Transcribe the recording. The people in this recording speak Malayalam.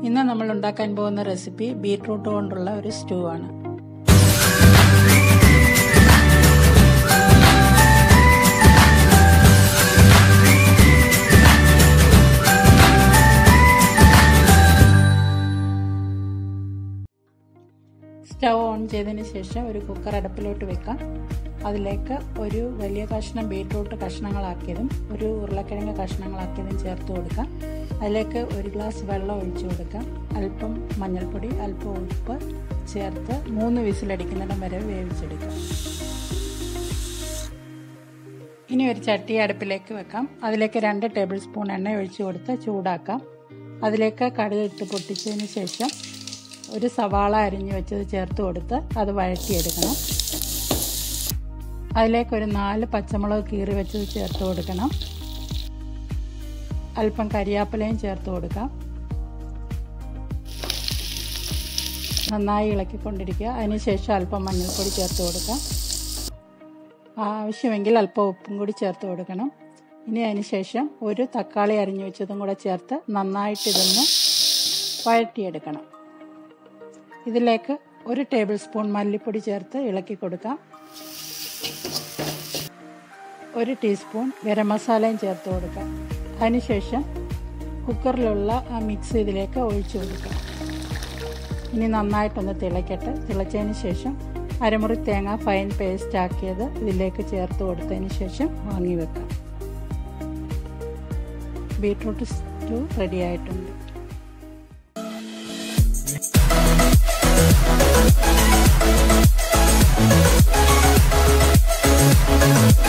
ഇന്ന് നമ്മൾ ഉണ്ടാക്കാൻ പോകുന്ന റെസിപ്പി ബീട്രൂട്ട് കൊണ്ടുള്ള ഒരു സ്റ്റൂ ആണ് സ്റ്റവ് ഓൺ ചെയ്തതിന് ശേഷം ഒരു കുക്കർ അടുപ്പിലോട്ട് വെക്കാം അതിലേക്ക് ഒരു വലിയ കഷ്ണം ബീട്രൂട്ട് കഷ്ണങ്ങളാക്കിയതും ഒരു ഉരുളക്കിഴങ്ങ് കഷ്ണങ്ങളാക്കിയതും ചേർത്ത് കൊടുക്കാം അതിലേക്ക് ഒരു ഗ്ലാസ് വെള്ളം ഒഴിച്ചു കൊടുക്കാം അല്പം മഞ്ഞൾപ്പൊടി അല്പം ഉപ്പ് ചേർത്ത് മൂന്ന് വിസിലടിക്കുന്നിടം വരെ വേവിച്ചെടുക്കാം ഇനി ഒരു ചട്ടി അടുപ്പിലേക്ക് വെക്കാം അതിലേക്ക് രണ്ട് ടേബിൾ സ്പൂൺ എണ്ണ ഒഴിച്ചു കൊടുത്ത് ചൂടാക്കാം അതിലേക്ക് കടുക് ഇട്ട് പൊട്ടിച്ചതിന് ശേഷം ഒരു സവാള അരിഞ്ഞു വെച്ചത് ചേർത്ത് കൊടുത്ത് അത് വഴറ്റിയെടുക്കണം അതിലേക്ക് ഒരു നാല് പച്ചമുളക് കീറി വെച്ചത് ചേർത്ത് കൊടുക്കണം അല്പം കരിയാപ്പിലയും ചേർത്ത് കൊടുക്കാം നന്നായി ഇളക്കിക്കൊണ്ടിരിക്കുക അതിനുശേഷം അല്പം മഞ്ഞൾപ്പൊടി ചേർത്ത് കൊടുക്കാം ആവശ്യമെങ്കിൽ അല്പം ഉപ്പും കൂടി ചേർത്ത് കൊടുക്കണം ഇനി അതിനുശേഷം ഒരു തക്കാളി അരിഞ്ഞു വെച്ചതും കൂടെ ചേർത്ത് നന്നായിട്ട് ഇതൊന്ന് വഴറ്റിയെടുക്കണം ഇതിലേക്ക് ഒരു ടേബിൾ സ്പൂൺ മല്ലിപ്പൊടി ചേർത്ത് ഇളക്കി കൊടുക്കാം ഒരു ടീസ്പൂൺ ഗരം മസാലയും ചേർത്ത് കൊടുക്കാം അതിനുശേഷം കുക്കറിലുള്ള ആ മിക്സ് ഇതിലേക്ക് ഒഴിച്ചു കൊടുക്കാം ഇനി നന്നായിട്ടൊന്ന് തിളയ്ക്കട്ടെ തിളച്ചതിന് ശേഷം അരമുറി തേങ്ങ ഫൈൻ പേസ്റ്റ് ആക്കിയത് ഇതിലേക്ക് ചേർത്ത് കൊടുത്തതിന് ശേഷം വാങ്ങി വെക്കാം ബീട്രൂട്ട് സ്റ്റൂ റെഡി ആയിട്ടുണ്ട് Thank you.